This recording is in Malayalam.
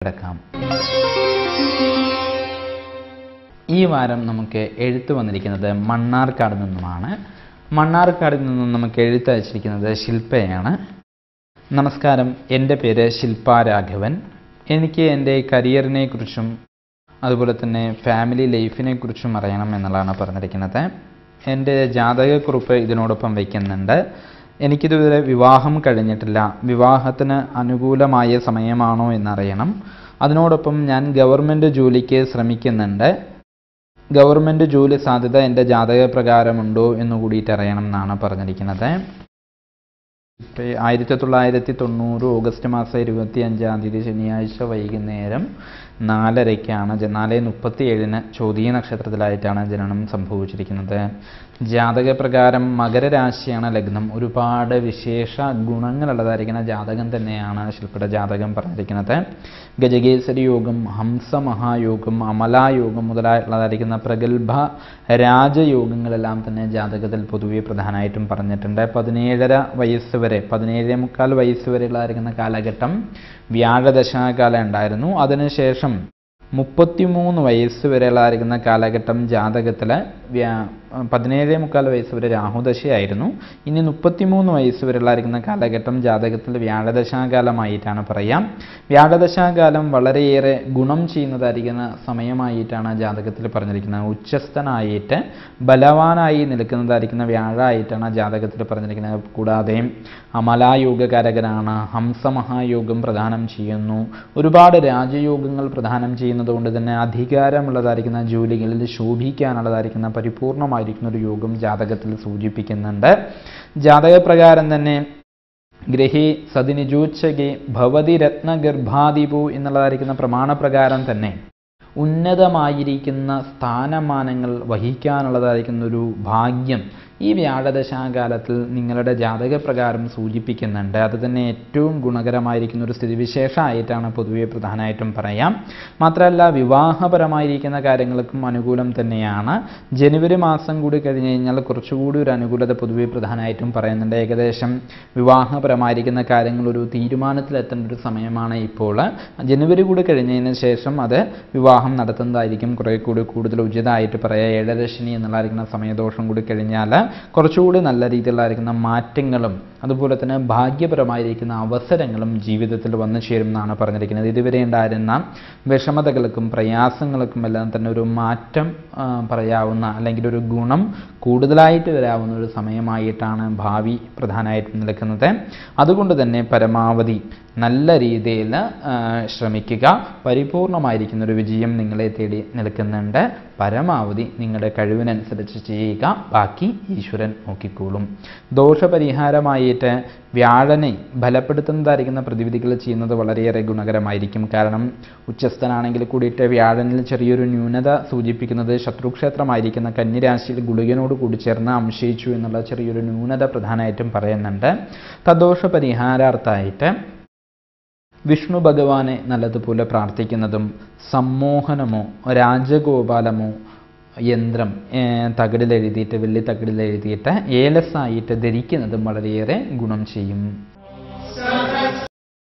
കിടക്കാം ഈ വാരം നമുക്ക് എഴുത്ത് വന്നിരിക്കുന്നത് മണ്ണാർക്കാട് നിന്നുമാണ് മണ്ണാർക്കാടിൽ നിന്നും നമുക്ക് എഴുത്ത് അയച്ചിരിക്കുന്നത് ശില്പയാണ് നമസ്കാരം എൻ്റെ പേര് ശില്പ രാഘവൻ എനിക്ക് എൻ്റെ കരിയറിനെ കുറിച്ചും അതുപോലെ തന്നെ ഫാമിലി ലൈഫിനെ കുറിച്ചും അറിയണം എന്നുള്ളതാണ് പറഞ്ഞിരിക്കുന്നത് എൻ്റെ ജാതകക്കുറിപ്പ് ഇതിനോടൊപ്പം വയ്ക്കുന്നുണ്ട് എനിക്കിതുവരെ വിവാഹം കഴിഞ്ഞിട്ടില്ല വിവാഹത്തിന് അനുകൂലമായ സമയമാണോ എന്നറിയണം അതിനോടൊപ്പം ഞാൻ ഗവൺമെൻറ് ജോലിക്ക് ശ്രമിക്കുന്നുണ്ട് ഗവൺമെൻറ് ജോലി സാധ്യത എൻ്റെ ജാതകപ്രകാരമുണ്ടോ എന്ന് കൂടിയിട്ട് അറിയണം എന്നാണ് പറഞ്ഞിരിക്കുന്നത് ഇപ്പോൾ ആയിരത്തി തൊള്ളായിരത്തി തൊണ്ണൂറ് ഓഗസ്റ്റ് മാസം ഇരുപത്തി അഞ്ചാം തീയതി ശനിയാഴ്ച വൈകുന്നേരം നാലരയ്ക്കാണ് ജ- നാല് മുപ്പത്തി ഏഴിന് ചോദ്യ നക്ഷത്രത്തിലായിട്ടാണ് ജനനം സംഭവിച്ചിരിക്കുന്നത് ജാതകപ്രകാരം മകരരാശിയാണ് ലഗ്നം ഒരുപാട് വിശേഷ ഗുണങ്ങളുള്ളതായിരിക്കുന്ന ജാതകം തന്നെയാണ് ശില്പയുടെ ജാതകം പറഞ്ഞിരിക്കുന്നത് ഗജകേസരി യോഗം ഹംസമഹായോഗം അമലായോഗം മുതലായിട്ടുള്ളതായിരിക്കുന്ന പ്രഗത്ഭ രാജയോഗങ്ങളെല്ലാം തന്നെ ജാതകത്തിൽ പൊതുവെ പ്രധാനമായിട്ടും പറഞ്ഞിട്ടുണ്ട് പതിനേഴര വയസ്സ് വരെ പതിനേഴേ മുക്കാൽ വയസ്സ് വരെയുള്ളതായിരിക്കുന്ന കാലഘട്ടം വ്യാഴദശാകാലം ഉണ്ടായിരുന്നു അതിനുശേഷം മുപ്പത്തിമൂന്ന് വയസ്സ് വരെയുള്ളതായിരിക്കുന്ന കാലഘട്ടം ജാതകത്തിൽ വ്യാ പതിനേഴേ മുക്കാൽ വയസ്സ് വരെ രാഹുദശയായിരുന്നു ഇനി മുപ്പത്തിമൂന്ന് വയസ്സ് വരെയുള്ളതായിരിക്കുന്ന കാലഘട്ടം ജാതകത്തിൽ വ്യാഴദശാകാലമായിട്ടാണ് പറയാം വ്യാഴദശാകാലം വളരെയേറെ ഗുണം ചെയ്യുന്നതായിരിക്കുന്ന സമയമായിട്ടാണ് ജാതകത്തിൽ പറഞ്ഞിരിക്കുന്നത് ഉച്ചസ്ഥനായിട്ട് ബലവാനായി നിൽക്കുന്നതായിരിക്കുന്ന വ്യാഴായിട്ടാണ് ജാതകത്തിൽ പറഞ്ഞിരിക്കുന്നത് കൂടാതെ അമലായോഗകാരകനാണ് ഹംസമഹായോഗം പ്രദാനം ചെയ്യുന്നു ഒരുപാട് രാജയോഗങ്ങൾ പ്രദാനം ചെയ്യുന്നത് കൊണ്ട് തന്നെ അധികാരമുള്ളതായിരിക്കുന്ന ജോലികളിൽ ശോഭിക്കാനുള്ളതായിരിക്കുന്ന പരിപൂർണമായിരിക്കുന്ന ഒരു യോഗം ജാതകത്തിൽ സൂചിപ്പിക്കുന്നുണ്ട് ജാതകപ്രകാരം തന്നെ ഗ്രഹി സതിനിജൂച്ചകെ ഭവതി രത്നഗർഭാദിപു എന്നുള്ളതായിരിക്കുന്ന പ്രമാണപ്രകാരം തന്നെ ഉന്നതമായിരിക്കുന്ന സ്ഥാനമാനങ്ങൾ വഹിക്കാനുള്ളതായിരിക്കുന്ന ഒരു ഭാഗ്യം ഈ വ്യാഴദശാകാലത്തിൽ നിങ്ങളുടെ ജാതകപ്രകാരം സൂചിപ്പിക്കുന്നുണ്ട് അത് തന്നെ ഏറ്റവും ഗുണകരമായിരിക്കുന്ന ഒരു സ്ഥിതിവിശേഷമായിട്ടാണ് പൊതുവെ പ്രധാനമായിട്ടും പറയാം മാത്രമല്ല വിവാഹപരമായിരിക്കുന്ന കാര്യങ്ങൾക്കും അനുകൂലം തന്നെയാണ് ജനുവരി മാസം കൂടി കഴിഞ്ഞ് കഴിഞ്ഞാൽ കുറച്ചുകൂടി ഒരു അനുകൂലത പൊതുവെ പ്രധാനമായിട്ടും പറയുന്നുണ്ട് ഏകദേശം വിവാഹപരമായിരിക്കുന്ന കാര്യങ്ങൾ ഒരു തീരുമാനത്തിലെത്തേണ്ട ഒരു സമയമാണ് ഇപ്പോൾ ജനുവരി കൂടി കഴിഞ്ഞതിന് ശേഷം അത് വിവാഹം നടത്തുന്നതായിരിക്കും കുറേ കൂടി കൂടുതൽ ഉചിതമായിട്ട് പറയാം ഏഴരശനി എന്നുള്ളതായിരിക്കുന്ന സമയദോഷം കൂടി കഴിഞ്ഞാൽ കുറച്ചുകൂടി നല്ല രീതിയിലായിരിക്കുന്ന മാറ്റങ്ങളും അതുപോലെ തന്നെ ഭാഗ്യപരമായിരിക്കുന്ന അവസരങ്ങളും ജീവിതത്തിൽ വന്നു ചേരും എന്നാണ് പറഞ്ഞിരിക്കുന്നത് ഇതുവരെ ഉണ്ടായിരുന്ന വിഷമതകൾക്കും പ്രയാസങ്ങൾക്കും എല്ലാം തന്നെ ഒരു മാറ്റം ആ, പറയാവുന്ന അല്ലെങ്കിൽ ഒരു ഗുണം കൂടുതലായിട്ട് വരാവുന്ന ഒരു സമയമായിട്ടാണ് ഭാവി പ്രധാനമായിട്ടും നിൽക്കുന്നത് അതുകൊണ്ട് തന്നെ പരമാവധി നല്ല രീതിയിൽ ആ, ശ്രമിക്കുക പരിപൂർണമായിരിക്കുന്ന ഒരു വിജയം നിങ്ങളെ തേടി നിൽക്കുന്നുണ്ട് പരമാവധി നിങ്ങളുടെ കഴിവിനനുസരിച്ച് ചെയ്യുക ബാക്കി ഈശ്വരൻ നോക്കിക്കോളും ദോഷപരിഹാരമായിട്ട് വ്യാഴനെ ബലപ്പെടുത്തുന്നതായിരിക്കുന്ന പ്രതിവിധികൾ ചെയ്യുന്നത് വളരെയേറെ ഗുണകരമായിരിക്കും കാരണം ഉച്ചസ്ഥനാണെങ്കിൽ കൂടിയിട്ട് വ്യാഴനിൽ ചെറിയൊരു ന്യൂനത സൂചിപ്പിക്കുന്നത് ശത്രുക്ഷേത്രമായിരിക്കുന്ന കന്നിരാശിയിൽ ഗുളികനോട് കൂടി ചേർന്ന് അംശയിച്ചു എന്നുള്ള ചെറിയൊരു ന്യൂനത പ്രധാനമായിട്ടും പറയുന്നുണ്ട് തദ്ദോഷ പരിഹാരാർത്ഥമായിട്ട് വിഷ്ണു ഭഗവാനെ നല്ലതുപോലെ പ്രാർത്ഥിക്കുന്നതും സമ്മോഹനമോ രാജഗോപാലമോ യന്ത്രം ഏർ, തകിടിൽ എഴുതിയിട്ട് വെള്ളി തകിടിൽ എഴുതിയിട്ട് ഏലസായിട്ട് ധരിക്കുന്നതും വളരെയേറെ ഗുണം ചെയ്യും Sa